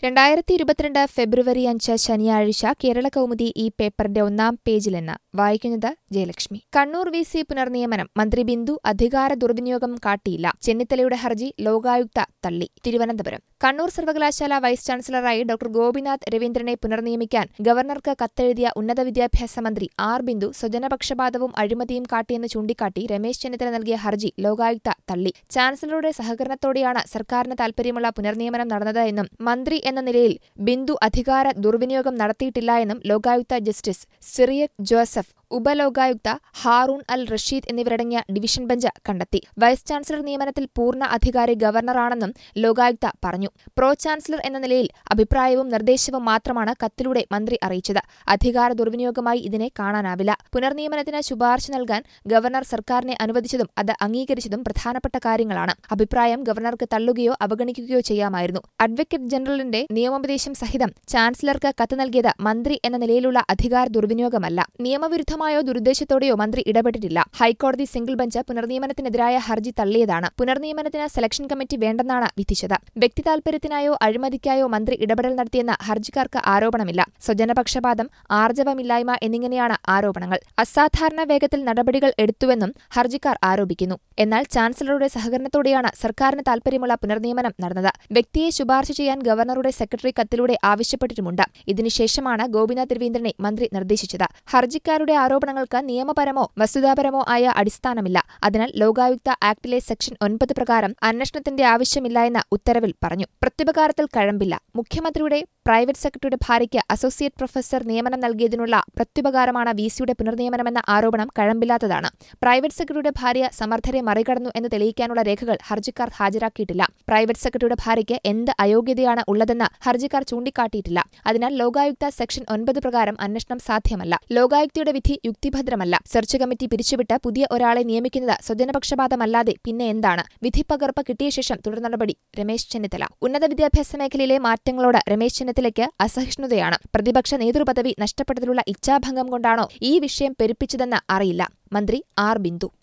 രണ്ടായിരത്തി ഇരുപത്തിരണ്ട് ഫെബ്രുവരി അഞ്ച് ശനിയാഴ്ച കേരള കൗമുദി ഈ പേപ്പറിന്റെ ഒന്നാം പേജിൽ നിന്ന് വായിക്കുന്നത് ജയലക്ഷ്മി കണ്ണൂർ വി സി പുനർനിയമനം മന്ത്രി ബിന്ദു അധികാര ദുർവിനിയോഗം കാട്ടിയില്ല ചെന്നിത്തലയുടെ ഹർജി ലോകായുക്ത തള്ളി തിരുവനന്തപുരം കണ്ണൂർ സർവകലാശാല വൈസ് ചാൻസലറായി ഡോക്ടർ ഗോപിനാഥ് രവീന്ദ്രനെ പുനർനിയമിക്കാൻ ഗവർണർക്ക് കത്തെഴുതിയ ഉന്നത വിദ്യാഭ്യാസ മന്ത്രി ആർ ബിന്ദു സ്വജനപക്ഷപാതവും അഴിമതിയും കാട്ടിയെന്ന് ചൂണ്ടിക്കാട്ടി രമേശ് ചെന്നിത്തല നൽകിയ ഹർജി ലോകായുക്ത തള്ളി ചാൻസലറുടെ സഹകരണത്തോടെയാണ് സർക്കാരിന് താൽപര്യമുള്ള പുനർനിയമനം നടന്നത് എന്നും മന്ത്രി എന്ന നിലയിൽ ബിന്ദു അധികാര ദുർവിനിയോഗം നടത്തിയിട്ടില്ല എന്നും ലോകായുക്ത ജസ്റ്റിസ് സിറിയക് ജോസഫ് ഉപലോകായുക്ത ഹാറൂൺ അൽ റഷീദ് എന്നിവരടങ്ങിയ ഡിവിഷൻ ബെഞ്ച് കണ്ടെത്തി വൈസ് ചാൻസലർ നിയമനത്തിൽ പൂർണ്ണ അധികാരി ഗവർണറാണെന്നും ലോകായുക്ത പറഞ്ഞു പ്രോ ചാൻസലർ എന്ന നിലയിൽ അഭിപ്രായവും നിർദ്ദേശവും മാത്രമാണ് കത്തിലൂടെ മന്ത്രി അറിയിച്ചത് അധികാര ദുർവിനിയോഗമായി ഇതിനെ കാണാനാവില്ല പുനർനിയമനത്തിന് ശുപാർശ നൽകാൻ ഗവർണർ സർക്കാരിനെ അനുവദിച്ചതും അത് അംഗീകരിച്ചതും പ്രധാനപ്പെട്ട കാര്യങ്ങളാണ് അഭിപ്രായം ഗവർണർക്ക് തള്ളുകയോ അവഗണിക്കുകയോ ചെയ്യാമായിരുന്നു അഡ്വക്കേറ്റ് ജനറലിന്റെ നിയമോപദേശം സഹിതം ചാൻസലർക്ക് കത്ത് നൽകിയത് മന്ത്രി എന്ന നിലയിലുള്ള അധികാര ദുർവിനിയോഗമല്ല നിയമവിരുദ്ധമായോ ദുരുദ്ദേശത്തോടെയോ മന്ത്രി ഇടപെട്ടിട്ടില്ല ഹൈക്കോടതി സിംഗിൾ ബെഞ്ച് പുനർനിയമനത്തിനെതിരായ ഹർജി തള്ളിയതാണ് പുനർനിയമനത്തിന് സെലക്ഷൻ കമ്മിറ്റി വേണ്ടെന്നാണ് വിധിച്ചത് വ്യക്തി താൽപര്യത്തിനായോ അഴിമതിക്കായോ മന്ത്രി ഇടപെടൽ നടത്തിയെന്ന് ഹർജിക്കാർക്ക് ആരോപണമില്ല സ്വജനപക്ഷപാതം ആർജവമില്ലായ്മ എന്നിങ്ങനെയാണ് ആരോപണങ്ങൾ അസാധാരണ വേഗത്തിൽ നടപടികൾ എടുത്തുവെന്നും ഹർജിക്കാർ ആരോപിക്കുന്നു എന്നാൽ ചാൻസലറുടെ സഹകരണത്തോടെയാണ് സർക്കാരിന് താൽപര്യമുള്ള പുനർനിയമനം നടന്നത് വ്യക്തിയെ ശുപാർശ ചെയ്യാൻ ഗവർണറുടെ സെക്രട്ടറി കത്തിലൂടെ ആവശ്യപ്പെട്ടിട്ടുമുണ്ട് ഇതിനുശേഷമാണ് ഗോപിനാഥ് രവീന്ദ്രനെ മന്ത്രി നിർദ്ദേശിച്ചത് ഹർജിക്കാരുടെ ആരോപണങ്ങൾക്ക് നിയമപരമോ വസ്തുതാപരമോ ആയ അടിസ്ഥാനമില്ല അതിനാൽ ലോകായുക്ത ആക്ടിലെ സെക്ഷൻ ഒൻപത് പ്രകാരം അന്വേഷണത്തിന്റെ ആവശ്യമില്ല എന്ന് ഉത്തരവിൽ പറഞ്ഞു പ്രത്യുപകാരത്തിൽ കഴമ്പില്ല മുഖ്യമന്ത്രിയുടെ പ്രൈവറ്റ് സെക്രട്ടറിയുടെ ഭാര്യയ്ക്ക് അസോസിയേറ്റ് പ്രൊഫസർ നിയമനം നൽകിയതിനുള്ള പ്രത്യുപകാരമാണ് വി സിയുടെ പുനർനിയമനമെന്ന ആരോപണം കഴമ്പില്ലാത്തതാണ് പ്രൈവറ്റ് സെക്രട്ടറിയുടെ ഭാര്യ സമർത്ഥരെ മറികടന്നു എന്ന് തെളിയിക്കാനുള്ള രേഖകൾ ഹർജിക്കാർ ഹാജരാക്കിയിട്ടില്ല പ്രൈവറ്റ് സെക്രട്ടറിയുടെ ഭാര്യയ്ക്ക് എന്ത് അയോഗ്യതയാണ് ഉള്ളതെന്ന് ഹർജിക്കാർ ചൂണ്ടിക്കാട്ടിയിട്ടില്ല അതിനാൽ ലോകായുക്ത സെക്ഷൻ ഒൻപത് പ്രകാരം അന്വേഷണം സാധ്യമല്ല ലോകായുക്തയുടെ വിധി യുക്തിഭദ്രമല്ല സെർച്ച് കമ്മിറ്റി പിരിച്ചുവിട്ട് പുതിയ ഒരാളെ നിയമിക്കുന്നത് സ്വജനപക്ഷപാതമല്ലാതെ പിന്നെ എന്താണ് വിധിപ്പകർപ്പ് കിട്ടിയ ശേഷം തുടർ നടപടി രമേശ് ചെന്നിത്തല ഉന്നത വിദ്യാഭ്യാസ മേഖലയിലെ മാറ്റങ്ങളോട് രമേശ് ചെന്നിത്തലയ്ക്ക് അസഹിഷ്ണുതയാണ് പ്രതിപക്ഷ നേതൃപദവി നഷ്ടപ്പെട്ടതിലുള്ള ഇച്ഛാഭംഗം കൊണ്ടാണോ ഈ വിഷയം പെരുപ്പിച്ചതെന്ന് അറിയില്ല മന്ത്രി ആർ ബിന്ദു